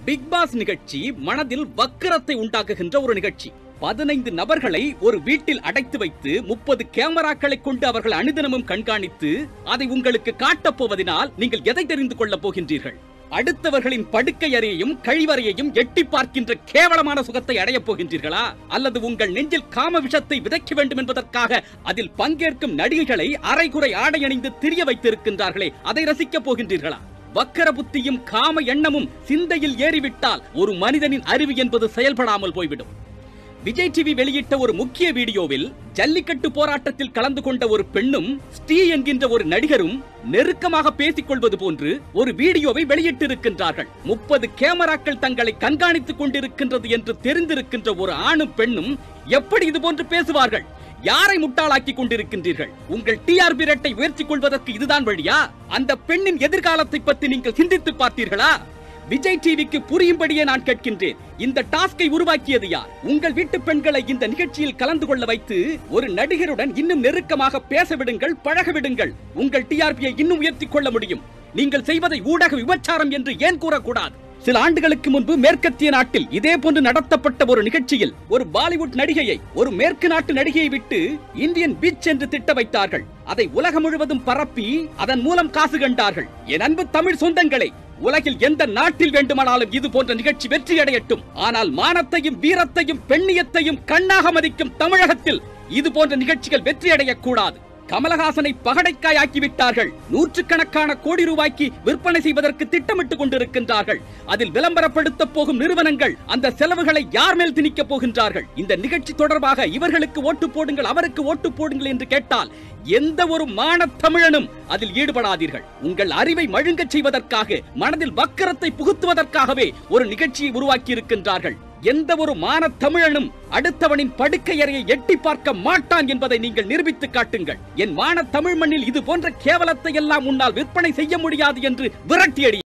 big pass நிகழ்ச்சி மனதில் வக்கிரத்தை உண்டாக்குகின்ற ஒரு நிகழ்ச்சி பதினைந்து நபர்களை ஒரு வீட்டில் அடைத்து வைத்து முப்பது கேமராக்களை கொண்டு அவர்கள் அனுதினமும் கண்காணித்து அதை உங்களுக்கு காட்டப் போவதினால் நீங்கள் எதை தெரிந்து கொள்ளப் போகின்றீர்கள் அடுத்தவர்களின் படுக்கை அறையையும் கழிவறையையும் எட்டி பார்க்கின்ற கேவலமான சுகத்தை அடையப் போகின்றீர்களா அல்லது உங்கள் நெஞ்சில் காம விஷத்தை விதைக்க வேண்டும் என்பதற்காக அதில் பங்கேற்கும் நடிகைகளை அரைகுறை ஆடை அணிந்து திரிய வைத்திருக்கின்றார்களே அதை ரசிக்கப் போகின்றீர்களா வக்கர புத்தியும் காம எண்ணமும் சிந்தையில் ஏறிவிட்டால் ஒரு மனிதனின் அறிவு என்பது செயல்படாமல் போய்விடும் விஜய் டிவி வெளியிட்ட ஒரு முக்கிய வீடியோவில் ஜல்லிக்கட்டு போராட்டத்தில் கலந்து கொண்ட ஒரு பெண்ணும் ஸ்ரீ என்கின்ற ஒரு நடிகரும் நெருக்கமாக பேசிக் கொள்வது போன்று ஒரு வீடியோவை வெளியிட்டிருக்கின்றார்கள் முப்பது கேமராக்கள் தங்களை கண்காணித்துக் கொண்டிருக்கின்றது என்று தெரிந்திருக்கின்ற ஒரு ஆணும் பெண்ணும் எப்படி இது போன்று பேசுவார்கள் யாரை முட்டாளாக்கி கொண்டிருக்கின்றீர்கள் உங்கள் டிஆர்பி ரேட்டை உயர்த்திக் கொள்வதற்கு இதுதான் வழியா அந்த பெண்ணின் எதிர்காலத்தை பற்றி நீங்கள் சிந்தித்து பார்த்தீர்களா விஜய் டிவிக்கு புரியும்படியே நான் கேட்கின்றேன் இந்த டாஸ்கை உருவாக்கியது யார் உங்கள் வீட்டு பெண்களை இந்த நிகழ்ச்சியில் கலந்து கொள்ள வைத்து ஒரு நடிகருடன் இன்னும் நெருக்கமாக பேச விடுங்கள் பழக விடுங்கள் உங்கள் டிஆர்பியை இன்னும் உயர்த்திக் கொள்ள முடியும் நீங்கள் செய்வதை ஊடக விபச்சாரம் என்று ஏன் கூறக்கூடாது சில ஆண்டுகளுக்கு முன்பு மேற்கத்திய நாட்டில் இதே போன்று நடத்தப்பட்ட ஒரு நிகழ்ச்சியில் ஒரு பாலிவுட் நடிகையை ஒரு மேற்கு நாட்டு நடிகையை விட்டு இந்தியன் பீச் என்று திட்ட வைத்தார்கள் அதை உலகம் முழுவதும் பரப்பி அதன் மூலம் காசு கண்டார்கள் என் அன்பு தமிழ் சொந்தங்களே உலகில் எந்த நாட்டில் வேண்டுமானாலும் இது போன்ற நிகழ்ச்சி வெற்றியடையட்டும் ஆனால் மானத்தையும் வீரத்தையும் பெண்ணியத்தையும் கண்ணாக மதிக்கும் தமிழகத்தில் இது போன்ற நிகழ்ச்சிகள் வெற்றியடையக் கூடாது கமலஹாசனை பகடைக்காய் ஆக்கிவிட்டார்கள் நூற்றுக்கணக்கான கோடி ரூபாய்க்கு விற்பனை செய்வதற்கு திட்டமிட்டுக் கொண்டிருக்கின்றார்கள் அதில் விளம்பரப்படுத்த போகும் நிறுவனங்கள் அந்த செலவுகளை யார் மேல் திணிக்கப் போகின்றார்கள் இந்த நிகழ்ச்சி தொடர்பாக இவர்களுக்கு ஓட்டு போடுங்கள் அவருக்கு ஓட்டு போடுங்கள் என்று கேட்டால் எந்த ஒரு மானத் தமிழனும் அதில் ஈடுபடாதீர்கள் உங்கள் அறிவை மழுங்கச் செய்வதற்காக மனதில் வக்கரத்தை புகுத்துவதற்காகவே ஒரு நிகழ்ச்சியை உருவாக்கி இருக்கின்றார்கள் எந்த ஒரு மானத் தமிழனும் அடுத்தவனின் படுக்கை அறையை எட்டி பார்க்க மாட்டான் என்பதை நீங்கள் நிரூபித்து காட்டுங்கள் என் மான தமிழ் மண்ணில் இது போன்ற கேவலத்தை எல்லாம் உன்னால் விற்பனை செய்ய முடியாது என்று விரட்டியடி